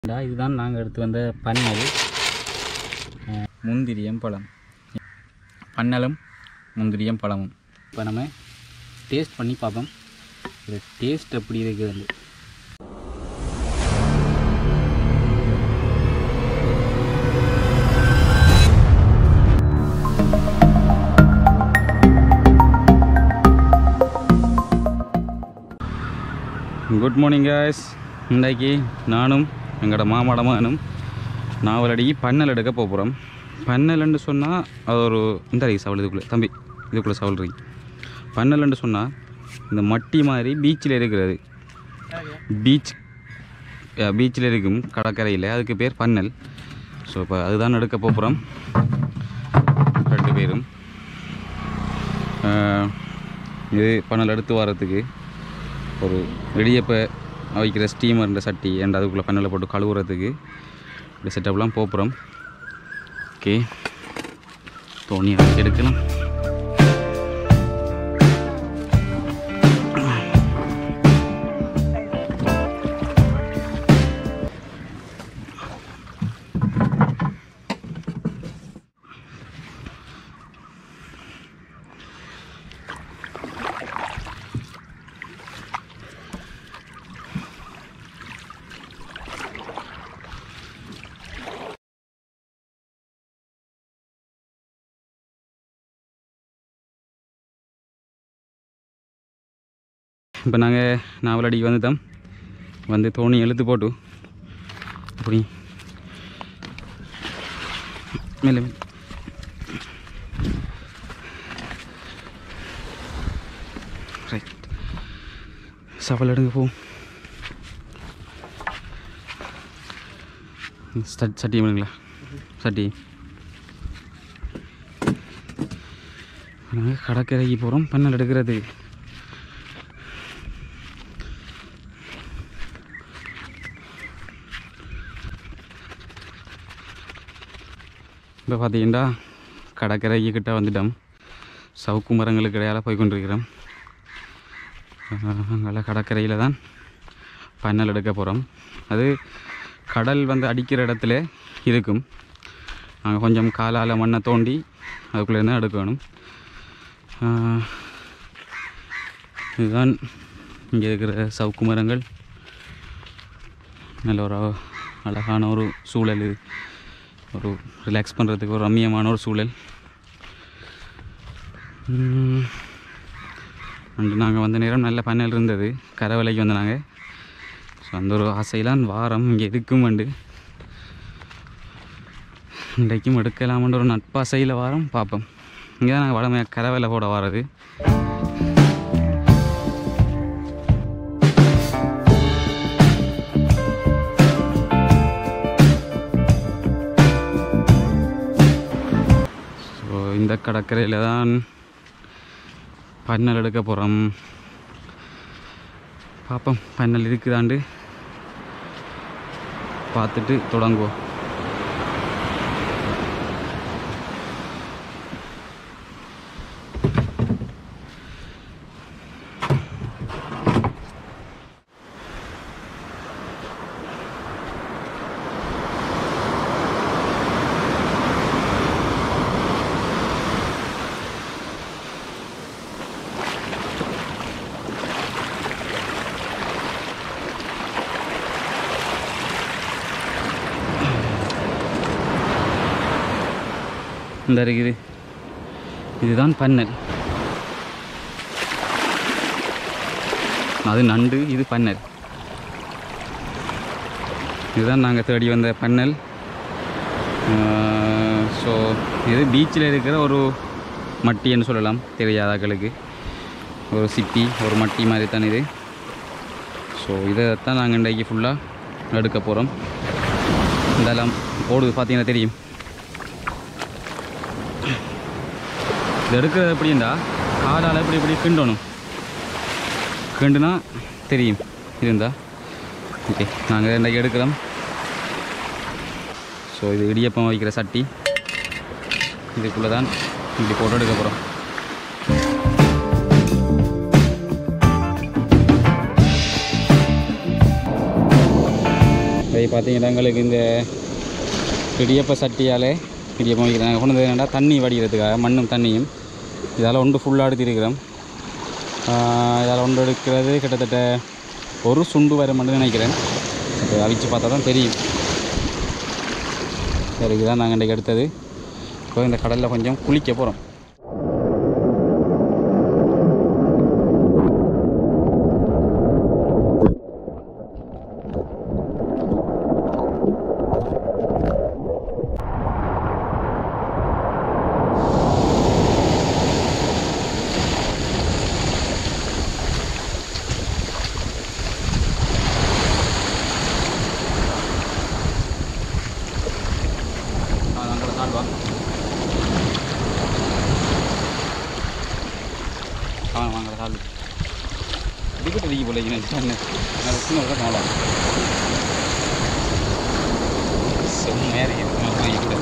இந்தா இதுதான் நாங்கள் எடுத்து வந்த பன்னல் அஹ், முந்திரியம் பழம் பன்னலும் முந்திரியம் பழமும் இப்போ நம்ம டேஸ்ட் பண்ணி பார்ப்போம் இது டேஸ்ட் எப்படி இருக்குதுன்னு குட் மார்னிங் காய்ஸ் இன்றைக்கி நானும் எங்களோட மாமாட மகனும் நாவலடி பன்னல் எடுக்க போகிறோம் பன்னல்னு சொன்னால் அது ஒரு இந்த ரீ சவல் இதுக்குள்ளே தம்பி இதுக்குள்ளே சவல் ரீ பன்னல்னு சொன்னால் இந்த மட்டி மாதிரி பீச்சில் இருக்கிறது பீச் பீச்சில் இருக்கும் கடற்கரையில் அதுக்கு பேர் பன்னல் ஸோ இப்போ அதுதான் எடுக்க போகிறோம் ரெண்டு பேரும் அஹ், இது பன்னல் எடுத்து வரத்துக்கு ஒரு இடியப்ப வைக்கிற ஸ்டீமர்ன்ற சட்டி அண்ட் அதுக்குள்ளே பன்னலை போட்டு கழுவுறதுக்கு இப்படி செட்டப்லாம் போப்புறோம் ஓகே தோணி அரைச்சி எடுக்கலாம் இப்போ நாங்கள் நாவலடிக்கு வந்துட்டோம் வந்து தோணி இழுத்து போட்டு அப்படி மேலே ரைட் சவல் எடுங்க போ சட் சட்டி வேணுங்களா சட்டி நாங்கள் கடற்கரைக்கு போகிறோம் பன்னல் எடுக்கிறதுக்கு இப்போ பார்த்தீங்கன்னா கடற்கரைக்கு கிட்ட வந்துட்டோம் சவுக்கு மரங்களுக்கு இடையால் போய் கொண்டிருக்கிறோம் அங்கே கடற்கரையில் தான் பன்னல் எடுக்க போகிறோம் அது கடல் வந்து அடிக்கிற இடத்துல இருக்கும் நாங்கள் கொஞ்சம் காலால் மண்ணை தோண்டி அதுக்குள்ளே தான் எடுக்கணும் ஆஹ், இதுதான் இங்கே இருக்கிற சவுக்கு மரங்கள் நல்ல ஒரு அழகான ஒரு சூழல் இது ஒரு ரிலாக்ஸ் பண்ணுறதுக்கு ஒரு ரம்மியமான ஒரு சூழல் உம், அன்று நாங்கள் வந்த நேரம் நல்ல பன்னல் இருந்தது கரவலைக்கு வந்து நாங்கள் ஸோ அந்த ஒரு ஆசையிலான் வாரம் இங்கே இருக்கும் வந்து இன்றைக்கும் எடுக்கலாம்ன்ற ஒரு நட்பாசையில் வாரம் பார்ப்போம் இங்கே தான் நாங்கள் வடமையாக கரவலை போட வாரது ஸோ இந்த கடற்கரையில் தான் பன்னல் எடுக்க போகிறோம் பார்ப்போம் பன்னல் இருக்குதாண்டு பார்த்துட்டு தொடங்குவோம் இந்த இருக்குது இதுதான் பன்னல் அது நண்டு இது பன்னல் இதுதான் நாங்கள் தேடி வந்த பன்னல் ஸோ இது பீச்சில் இருக்கிற ஒரு மட்டின்னு சொல்லலாம் தெரியாதாக்களுக்கு ஒரு சிப்பி ஒரு மட்டி மாதிரி தான் இது ஸோ இதை தான் நாங்கள் இன்றைக்கு ஃபுல்லாக எடுக்க போகிறோம் இதெல்லாம் ஓடுது பார்த்தீங்கன்னா தெரியும் இது எடுக்கிறது எப்படின்னா காலால் இப்படி இப்படி கிண்டணும் கிண்டுனா தெரியும் இருந்தா ஓகே நாங்கள் இன்றைக்கி எடுக்கிறோம் ஸோ இது இடியப்பம் வைக்கிற சட்டி இதுக்குள்ளே தான் இப்படி போட்டு எடுக்க போகிறோம் வை பார்த்தீங்கன்னா எங்களுக்கு இந்த இடியப்ப சட்டியால் இடியப்பம் வைக்கிறாங்க கொண்டு வந்து என்னடா தண்ணி வடிகிறதுக்காக மண்ணும் தண்ணியும் இதால் ஒன்று ஃபுல்லாக எடுத்திருக்கிறோம் இதால் ஒன்று எடுக்கிறது கிட்டத்தட்ட ஒரு சுண்டு வர மட்டும் நினைக்கிறேன் அது அவிச்சு பார்த்தா தான் தெரியும் சரி இதுதான் நாங்கள் இன்றைக்கு எடுத்தது இப்போ இந்த கடலில் கொஞ்சம் குளிக்க போகிறோம் அங்கே தாழ்வா ஆ வாங்க தாழ்வு டிக்கெட் அடிக்க போல என்ன நான் சின்ன ஒரு நாளா செம்மையாக இருக்கு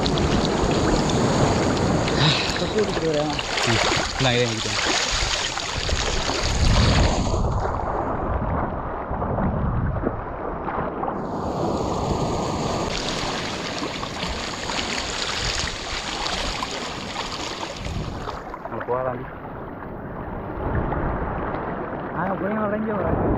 நான் இதே முடிக்கிறேன் நம்ம போகலாண்டி நாங்கள் போய் உடஞ்சி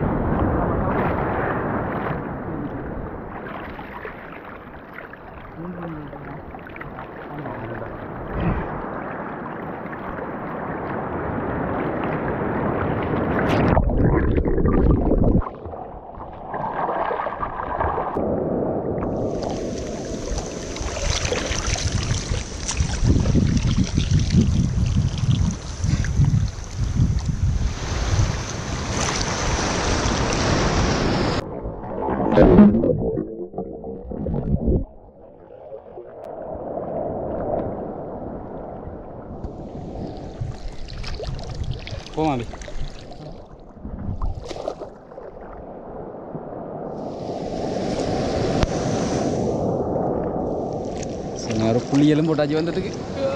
போமா அப்படி சரி நேரம் புளியெல்லாம் போட்டாச்சு வந்ததுக்கு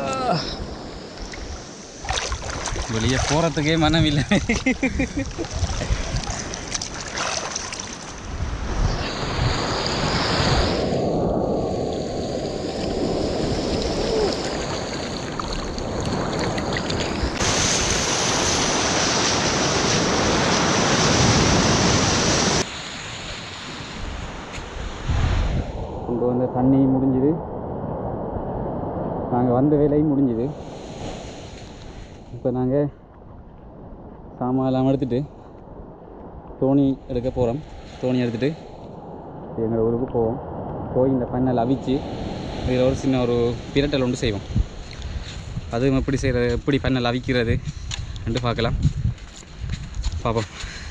வெளியே போகிறதுக்கே மனம் இல்லை கொண்டு வந்த தண்ணி முடிஞ்சுது நாங்கள் வந்த வேலையும் முடிஞ்சுது இப்போ நாங்கள் சாமான்லாம் எடுத்துட்டு தோணி எடுக்க போகிறோம் தோணி எடுத்துட்டு எங்கள் ஊருக்கு போவோம் போய் இந்த பண்ணல் அவிச்சு இதில் ஒரு சின்ன ஒரு பிரட்டல் ஒன்று செய்வோம் அதுவும் எப்படி செய்கிறது எப்படி பண்ணல் அவிக்கிறது ரெண்டு பார்க்கலாம் பார்ப்போம்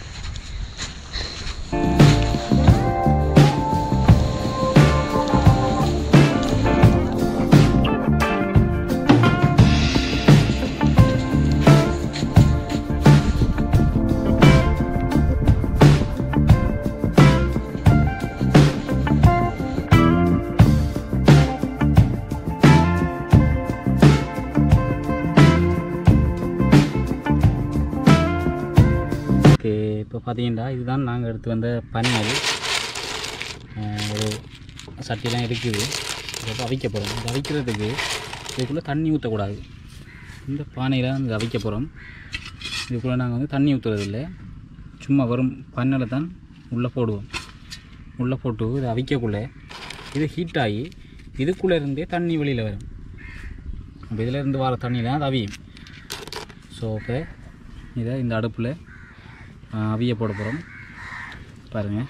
ஓகே இப்போ பார்த்தீங்கன்னா இதுதான் நாங்கள் எடுத்து வந்த பன்னல் அஹ் ஒரு சட்டிலாம் இருக்குது இதை அவிக்க போகிறோம் இது அவிக்கிறதுக்கு இதுக்குள்ளே தண்ணி ஊற்றக்கூடாது இந்த பானையில் வந்து அவிக்க போகிறோம் இதுக்குள்ளே நாங்கள் வந்து தண்ணி ஊற்றுறதில்ல சும்மா வெறும் பன்னலை தான் உள்ளே போடுவோம் உள்ளே போட்டு இதை அவிக்கக்குள்ளே இது ஹீட் ஆகி இதுக்குள்ளே இருந்தே தண்ணி வெளியில் வரும் அப்போ இதில் இருந்து வர தண்ணியில் தான் அது அவியும் ஸோ இப்போ இதை இந்த அடுப்பில் அவிய போட போகிறோம் பாருங்கள்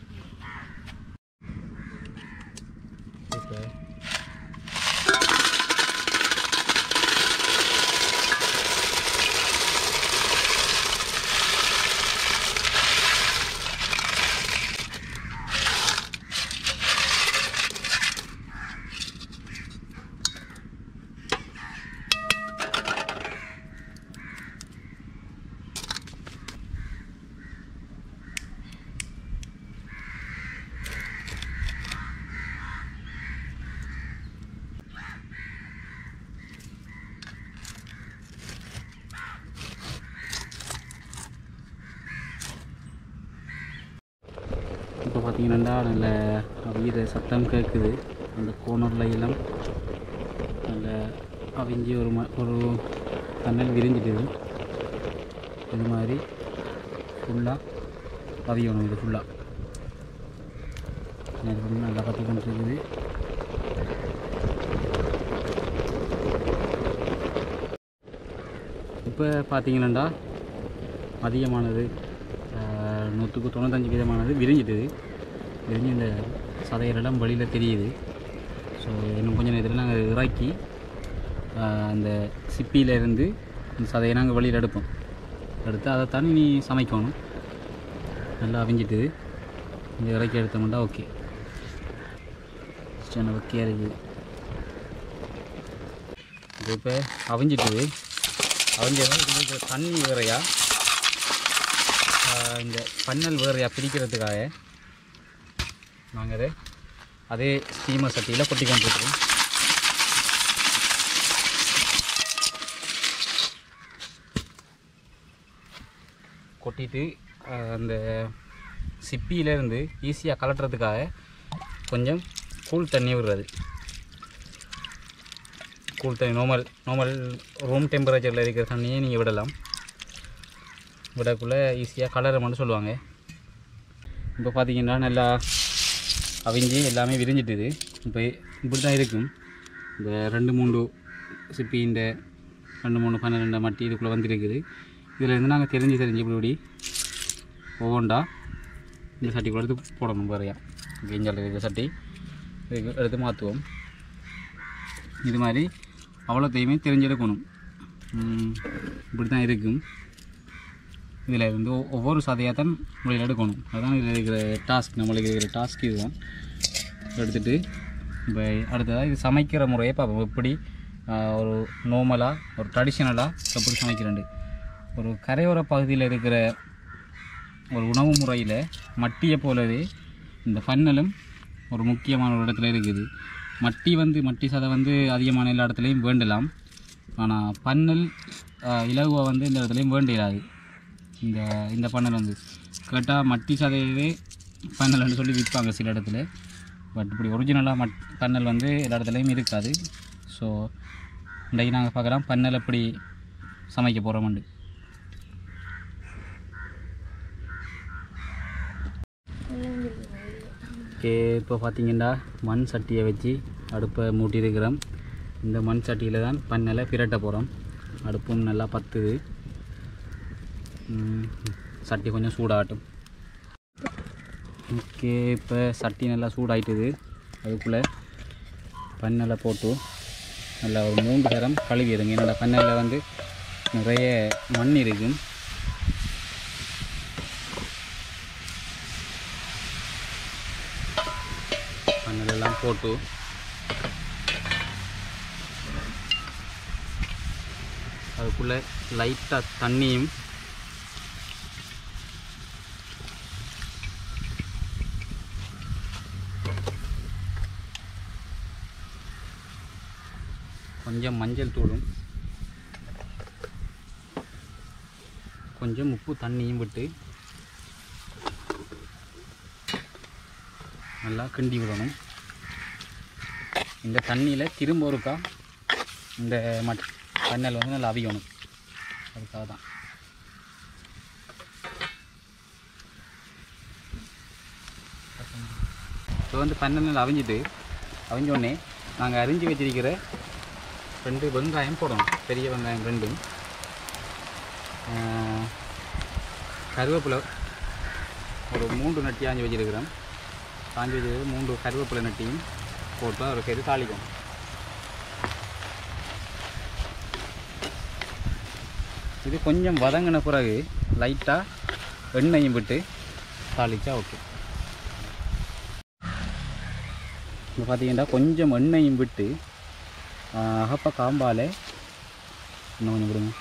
இப்போ பார்த்தீங்கன்னா நல்ல அவிகிற சத்தம் கேட்குது அந்த கோனர்ல எல்லாம் நல்ல அவிஞ்சி ஒரு ம ஒரு தன்னல் விரிஞ்சிட்டுது இது மாதிரி ஃபுல்லாக அவியணும் இது ஃபுல்லாக நல்லா பற்றி கொண்டு இருக்குது இப்போ பார்த்தீங்கன்னா அதிகமானது ஆஹ், நூற்றுக்கு தொண்ணூத்தஞ்சு விதமானது விரிஞ்சிட்டுது விரிஞ்சு இந்த சதைகளெல்லாம் வெளியில் தெரியுது ஸோ இன்னும் கொஞ்சம் நேரத்தில் நாங்கள் இறக்கி ஆஹ், அந்த சிப்பியில இருந்து இந்த சதையை நாங்கள் வெளியில் எடுப்போம் எடுத்து அதை தானே நீ சமைக்கணும் நல்லா அவிஞ்சிட்டுது இந்த இறக்கி எடுத்தோம்னா ஓகே சின்ன ஓகே இருக்குது இது இப்போ அவிஞ்சிட்டுது அவிஞ்சதான் இது தண்ணி வேறையா ஆஹ் இந்த பன்னல் வேறையா பிரிக்கிறதுக்காக நாங்கள் அதை அதே ஸ்டீமர் சட்டியில் கொட்டி கொண்டிருக்கோம் கொட்டிட்டு ஆஹ் அந்த சிப்பியிலேருந்து ஈஸியாக கலட்டுறதுக்காக கொஞ்சம் கூல் தண்ணி விடுறது கூல் தண்ணி நார்மல் நார்மல் ரூம் டெம்பரேச்சரில் இருக்கிற தண்ணியை நீங்கள் விடலாம் விடக்குள்ளே ஈஸியாக கலரமான்னு சொல்லுவாங்க இப்போ பார்த்தீங்கன்னா நல்லா அவிஞ்சு எல்லாமே விரிஞ்சிட்டுது இப்போ இப்படி தான் இருக்கும் இந்த ரெண்டு மூணு சிப்பி இந்த ரெண்டு மூணு பன்னெண்டு மட்டி இதுக்குள்ளே வந்துருக்குது இதில் இருந்து நாங்கள் தெரிஞ்சு தெரிஞ்சு இப்படி இப்படி ஒவ்வொன்றா இந்த சட்டிக்குள்ள எடுத்து போடணும் பாருயா கிஞ்சால் இருக்கிற சட்டி இதுக்கு எடுத்து மாற்றுவோம் இது மாதிரி அவ்வளோத்தையுமே தெரிஞ்செடுக்கணும் ம், இப்படி தான் இருக்கும் இதில் இருந்து ஒ- ஒவ்வொரு சதையாக தான் முறையில் எடுக்கணும் அதுதான் இதில் இருக்கிற டாஸ்க் நம்மளுக்கு இருக்கிற டாஸ்க் இதுதான் எடுத்துட்டு இப்போ அடுத்ததாக இது சமைக்கிற முறையை பார்ப்போம் எப்படி ஆஹ், ஒரு நார்மலாக ஒரு ட்ரெடிஷ்னலாக எப்படி சமைக்கிறேன் ஒரு கரையோர பகுதியில் இருக்கிற ஒரு உணவு முறையில் மட்டியை போலவே இந்த ஃபன்னலும் ஒரு முக்கியமான ஒரு இடத்துல இருக்குது மட்டி வந்து மட்டி சதை வந்து அதிகமான எல்லா இடத்துலையும் வேண்டலாம் ஆனால் பன்னல் ஆஹ், இலகுவா வந்து இந்த இடத்துலையும் வேண்டிடாது இந்த இந்த பன்னல் வந்து கேட்டால் மட்டி சதையவே பன்னல்னு சொல்லி விற்பாங்க சில இடத்துல பட் இப்படி ஒரிஜினலாக மட் பன்னல் வந்து எல்லா இடத்துலையும் இருக்காது ஸோ இன்றைக்கு நாங்கள் பார்க்கலாம் பன்னல் எப்படி சமைக்க போகிறோம்ண்டு ஓகே இப்போ பார்த்தீங்கன்னா மண் சட்டியை வச்சு அடுப்பை மூட்டியிருக்கிறோம் இந்த மண் சட்டியில் தான் பண்ணலை பிரட்ட போகிறோம் அடுப்பும் நல்லா பத்துது ம், சட்டி கொஞ்சம் சூடாகட்டும் ஓகே இப்போ சட்டி நல்லா சூடாயிட்டுது அதுக்குள்ளே பண்ணலை போட்டு நல்லா ஒரு மூன்று நேரம் கழுவிடுங்க என்னோடய பண்ணையில் வந்து நிறைய மண் இருக்குது மண்ணெல்லாம் போட்டு அதுக்குள்ளே லைட்டாக தண்ணியும் கொஞ்சம் மஞ்சள் தூளும் கொஞ்சம் உப்பு தண்ணியும் விட்டு நல்லா கிண்டி விடணும் இந்த தண்ணியில் திரும்ப ஒருக்கா இந்த மட் பண்ணல் வந்து நல்லா அவியணும் அதுக்காக தான் இப்போ வந்து பண்ணல் நல்லா அவிஞ்சிட்டு அவிஞ்ச உடனே நாங்கள் அரிஞ்சு வச்சிருக்கிற ரெண்டு வெங்காயம் போடணும் பெரிய வெங்காயம் ரெண்டும் ஆஹ், கருவேப்பிலை ஒரு மூன்று நட்டி ஆஞ்சி வச்சிருக்கிறோம் காஞ்சி வச்சது மூன்று கருவேப்பிலை நட்டியும் போட்டு ஒரு கறி தாளிக்கும் இது கொஞ்சம் வதங்கின பிறகு லைட்டாக எண்ணெயும் விட்டு தாளிச்சா ஓகே இப்போ பார்த்தீங்கன்னா கொஞ்சம் எண்ணெயும் விட்டு ஆஹ், அகப்ப காம்பால் இன்னும் கொஞ்சம் விடுங்க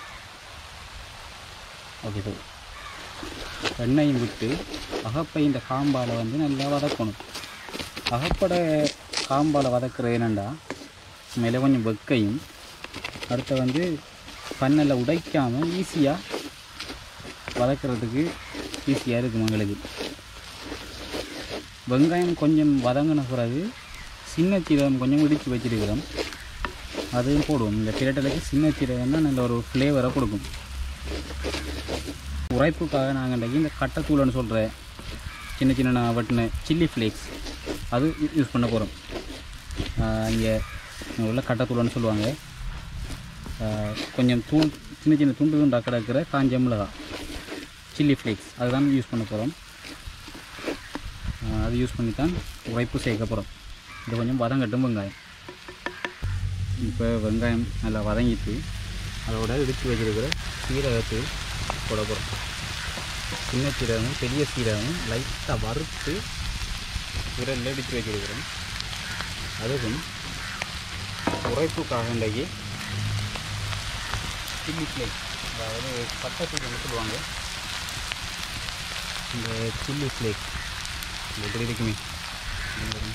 ஓகே சார் எண்ணெயும் விட்டு அகப்பை இந்த காம்பால் வந்து நல்லா வதக்கணும் அகப்பட காம்பால் வதக்குறது என்னென்னா மேலே கொஞ்சம் வெக்கையும் அடுத்து வந்து பண்ணலை உடைக்காமல் ஈஸியாக வதக்கிறதுக்கு ஈஸியாக இருக்கும் எங்களுக்கு வெங்காயம் கொஞ்சம் வதங்கின பிறகு சின்ன சீரகம் கொஞ்சம் இடித்து வச்சிருக்கிறோம் அதையும் போடுவோம் இந்த பிரட்டலுக்கு சின்ன சீரகம் தான் நல்ல ஒரு ஃப்ளேவரை கொடுக்கும் உரைப்புக்காக நாங்கள் இன்றைக்கி இந்த கட்டைத்தூள்னு சொல்கிற சின்ன சின்ன நான் வட்டின சில்லி ஃப்ளேக்ஸ் அது யூஸ் பண்ண போகிறோம் இங்கே உள்ள கட்டைத்தூள்னு சொல்லுவாங்க ஆஹ் கொஞ்சம் தூள் சின்ன சின்ன துண்டு துண்டாக கிடக்கிற காஞ்ச மிளகா சில்லி ஃப்ளேக்ஸ் அதுதான் யூஸ் பண்ண போகிறோம் அது யூஸ் பண்ணி தான் உரைப்பு சேர்க்க போகிறோம் இது கொஞ்சம் வதங்கட்டும் வெங்காயம் இப்போ வெங்காயம் நல்லா வதங்கிட்டு அதோட இடித்து வச்சிருக்கிற சீரகத்தை போட போகிறோம் சின்ன சீரகமும் பெரிய சீரகமும் லைட்டாக வறுத்து விரலில் இடித்து வச்சிருக்கிறோம் அதுவும் உரைப்புக்காக இன்றைக்கு சில்லி ஃப்ளேக்ஸ் அதாவது பட்டை தூக்கி சொல்லுவாங்க இந்த சில்லி ஃப்ளேக்ஸ் இந்த எப்படி இருக்குமே இங்க பாருங்க.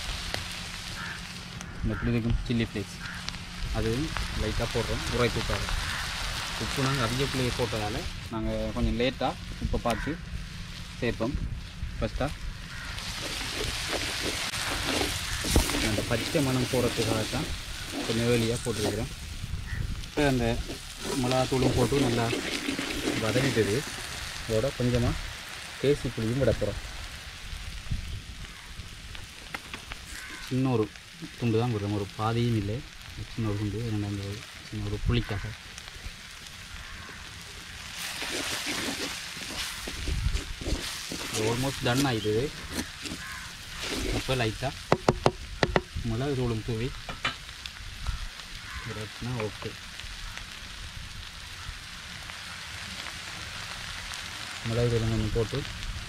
இந்த எப்படி இருக்கும் சில்லி ஃப்ளேக்ஸ் அது லைட்டாக போடுறோம் உரைப்புக்காக உப்பு நாங்கள் அதிகக்குள்ளேயே போட்டதால் நாங்கள் கொஞ்சம் லேட்டாக உப்பை பார்த்து சேர்ப்போம் ஃபஸ்ட்டாக அந்த பச்சை மணம் போடுறதுக்காக தான் கொஞ்சம் வேலியாக போட்டுருக்கிறேன் இப்போ அந்த மிளகாத்தூளும் போட்டு நல்லா வதங்கிட்டது அதோட கொஞ்சமாக தேசி புளியும் விட போகிறோம் சின்ன ஒரு துண்டு தான் விடுறோம் ஒரு பாதியும் இல்லை சின்ன ஒரு துண்டு என்னென்ன அந்த ஒரு சின்ன ஒரு புளிக்காக ஆல்மோஸ்ட் டன் ஆகிடுது இப்போ லைட்டாக மிளகு தூளும் தூவி விரட்டினா ஓகே மிளகு தூளும் கொஞ்சம் போட்டு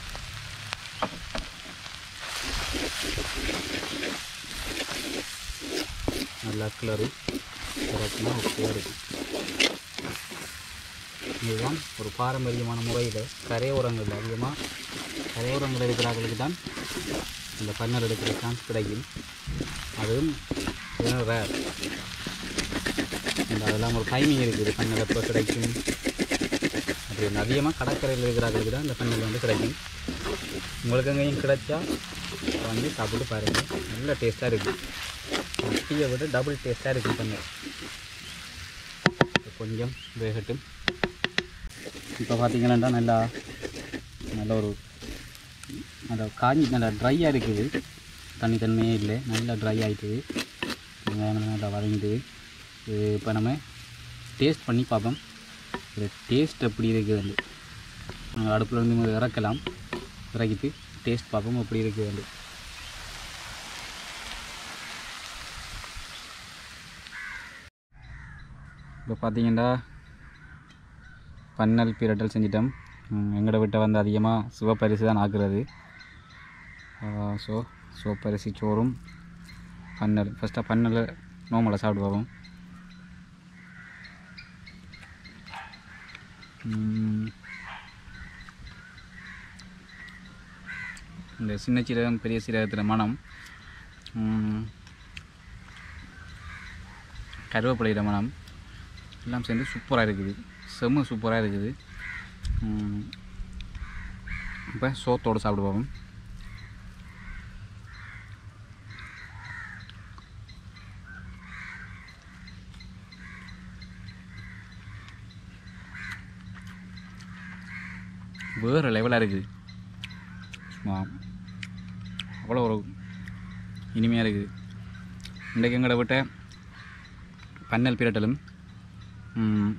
நல்லா கிளறி விரட்டினா ஓகே இருக்கும் இதுதான் ஒரு பாரம்பரியமான முறையில் கரையோரங்கள் அதிகமாக கரையோரங்கள் இருக்கிறவர்களுக்கு தான் இந்த பன்னர் எடுக்கிற சான்ஸ் கிடைக்கும் அதுவும் ரேர் இந்த அதெல்லாம் ஒரு டைமிங் இருக்குது பன்னல் எப்போ கிடைக்கும் அது அதிகமாக கடற்கரையில் இருக்கிறவர்களுக்கு தான் இந்த பன்னல் வந்து கிடைக்கும் உங்களுக்கு எங்கேயும் கிடைச்சா வந்து சாப்பிட்டு பாருங்கள் நல்ல டேஸ்ட்டாக இருக்குது டீயை விட டபுள் டேஸ்ட்டாக இருக்குது பன்னல் கொஞ்சம் வேகட்டும் இப்போ பார்த்தீங்கன்னா நல்லா நல்ல ஒரு அந்த காஞ்சி நல்லா ட்ரையாக இருக்குது தண்ணி தன்மையே இல்லை நல்லா ட்ரை ஆகிட்டுது வெங்காயம் நல்லா வதங்கிட்டு இது இப்போ நம்ம டேஸ்ட் பண்ணி பார்ப்போம் இது டேஸ்ட் எப்படி இருக்குது வந்து நாங்கள் அடுப்பில் இருந்து இறக்கலாம் இறக்கிட்டு டேஸ்ட் பார்ப்போம் எப்படி இருக்குது வந்து இப்போ பார்த்தீங்கன்னா பன்னல் பிரட்டல் செஞ்சிட்டோம் ம், எங்களோட வீட்டை வந்து அதிகமாக சிவப்பரிசி தான் ஆக்குறது ஸோ சிவப்பரிசி சோறும் பன்னல் ஃபஸ்ட்டாக பன்னல் நோமலை சாப்பிடுவோம் ம். இந்த சின்ன சீரகம் பெரிய சீரகத்தில் மனம் ம், கருவேப்பிலையிட மனம் எல்லாம் சேர்ந்து சூப்பராக இருக்குது செம்ம சூப்பராக இருக்குது ம். இப்போ சோத்தோடு சாப்பிடுவோம் வேறு லெவலாக இருக்குது சும்மா அவ்வளோ ஒரு இனிமையாக இருக்குது இன்றைக்கு எங்களை விட்ட பன்னல் பிரட்டலும் ம்,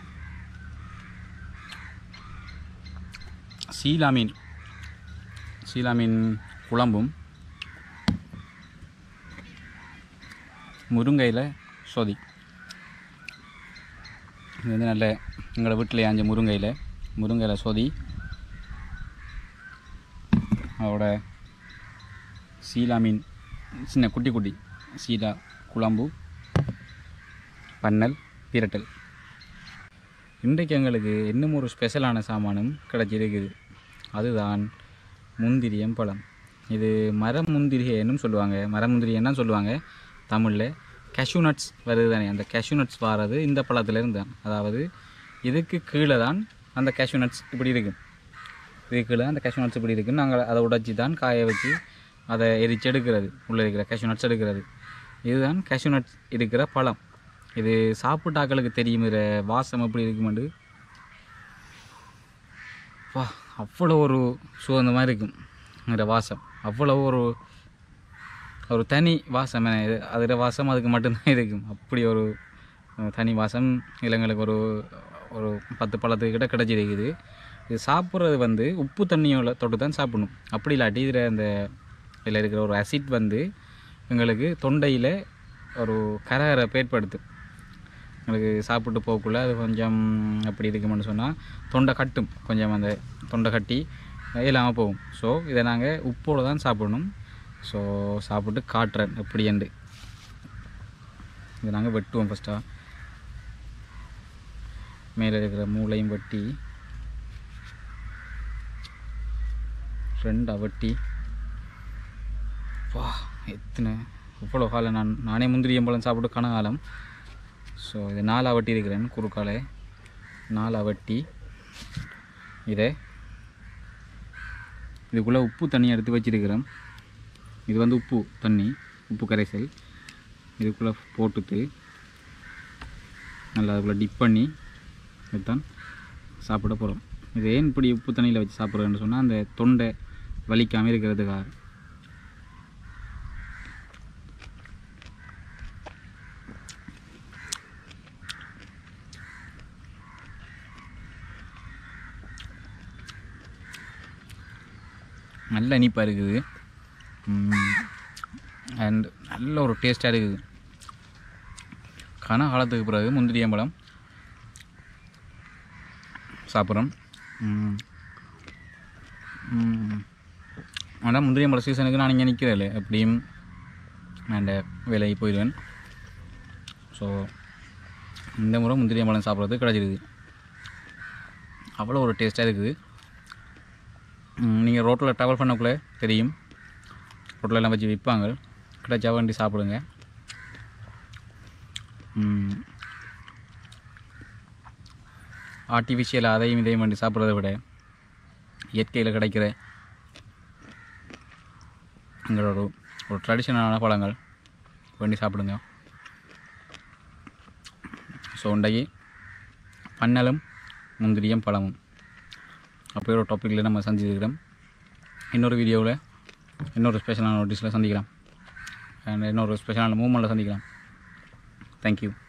சீலா மீன் சீலா மீன் குழம்பும் முருங்கையில் சொதி இது வந்து நல்ல எங்களோட வீட்டில் ஆஞ்ச முருங்கையில் முருங்கையில் சொதி அதோட சீலா மீன் சின்ன குட்டி குட்டி சீலா குழம்பு பன்னல் பிரட்டல் இன்றைக்கு எங்களுக்கு இன்னும் ஒரு ஸ்பெஷலான சாமானும் கிடச்சிருக்குது அதுதான் முந்திரியம் பழம் இது மரம் முந்திரியன்னு சொல்லுவாங்க மரம் முந்திரியன்னா சொல்லுவாங்க தமிழில் கேஷ்யூ நட்ஸ் வருது தானே அந்த கேஷ்யூ நட்ஸ் வாரது இந்த பழத்துல இருந்து தான் அதாவது இதுக்கு கீழே தான் அந்த கேஷ்யூ நட்ஸ் இப்படி இருக்கும் இதுக்குள்ள அந்த கேஷ்யூ நட்ஸ் இப்படி இருக்குது நாங்கள் அதை உடைச்சி தான் காய வச்சு அதை எரிச்சு எடுக்கிறது உள்ளே இருக்கிற கேஷ்யூ நட்ஸ் எடுக்கிறது இதுதான் கேஷ்யூ நட்ஸ் இருக்கிற பழம் இது சாப்பிட்டாக்களுக்கு தெரியும் இதில் வாசம் எப்படி இருக்குமெண்டு வா அவ்வளோ ஒரு சுகந்தமாக இருக்கும் இந்த வாசம் அவ்வளோ ஒரு ஒரு தனி வாசம் என்ன இது அதில் வாசம் அதுக்கு மட்டும்தான் இருக்கும் அப்படி ஒரு அஹ், தனி வாசம் இளங்களுக்கு ஒரு ஒரு பத்து பழத்துக்கிட்ட கிடச்சிருக்குது இது சாப்பிட்றது வந்து உப்பு தண்ணியோட தொட்டு தான் சாப்பிடணும் அப்படி இல்லாட்டி இதில் அந்த இதில் இருக்கிற ஒரு அசிட் வந்து எங்களுக்கு தொண்டையில் ஒரு கரகரப்பை ஏற்படுத்தும் எங்களுக்கு சாப்பிட்டு போகக்குள்ள அது கொஞ்சம் அப்படி இருக்குமென்னு சொன்னால் தொண்டை கட்டும் கொஞ்சம் அந்த தொண்டை கட்டி இல்லாமல் போகும் ஸோ இதை நாங்கள் உப்போடு தான் சாப்பிடணும் ஸோ சாப்பிட்டு காட்டுறேன் எப்படி என்று இதை நாங்கள் வெட்டுவோம் ஃபஸ்ட்டாக மேலே இருக்கிற மூளையும் வெட்டி ரெண்டாக வெட்டி வா எத்தனை இவ்வளோ காலம் நான் நானே முந்திரியம்பழம் சாப்பிட்டு கனகாலம் ஸோ இது நாலாக வட்டி இருக்கிறேன் குறுக்காலே நாலாக வட்டி இதை இதுக்குள்ளே உப்பு தண்ணி எடுத்து வச்சிருக்கிறேன் இது வந்து உப்பு தண்ணி உப்பு கரைசல் இதுக்குள்ளே போட்டுட்டு நல்லா அதுக்குள்ளே டிப் பண்ணி இதுதான் சாப்பிட போகிறோம் இது ஏன் இப்படி உப்பு தண்ணியில் வச்சு சாப்பிட்றேன்னு சொன்னால் அந்த தொண்டை வலிக்காமல் இருக்கிறதுக்காக நல்ல இனிப்பாக இருக்குது அண்ட் நல்ல ஒரு டேஸ்ட்டாக இருக்குது கன காலத்துக்கு பிறகு முந்திரியம்பழம் சாப்பிட்றோம் ஆனால் முந்திரியம்பழ சீசனுக்கு நான் இங்கே நிற்கிறதில்ல எப்படியும் நான் இந்த வேலைக்கு போயிடுவேன் ஸோ இந்த முறை முந்திரியம்பழம் சாப்பிட்றது கிடச்சிருக்குது அவ்வளோ ஒரு டேஸ்ட்டாக இருக்குது நீங்கள் ரோட்டில் ட்ராவல் பண்ணக்குள்ளே தெரியும் ரோட்டில் எல்லாம் வச்சு விற்பாங்க கிடைச்சா வேண்டி சாப்பிடுங்க ஆர்டிஃபிஷியல் அதையும் இதையும் வேண்டி சாப்பிட்றத விட இயற்கையில் கிடைக்கிற எங்களோட ஒரு ஒரு ட்ரெடிஷ்னலான பழங்கள் வேண்டி சாப்பிடுங்க ஸோ உண்டைக்கு பன்னலும் முந்திரியும் பழமும் அப்படி ஒரு டாப்பிக்கில் நம்ம சந்திச்சிருக்கிறோம் இன்னொரு வீடியோவில் இன்னொரு ஸ்பெஷலான நோட்டீஸில் சந்திக்கலாம் அண்ட் இன்னொரு ஸ்பெஷலான மூமெண்ட்டில் சந்திக்கலாம் தேங்க்யூ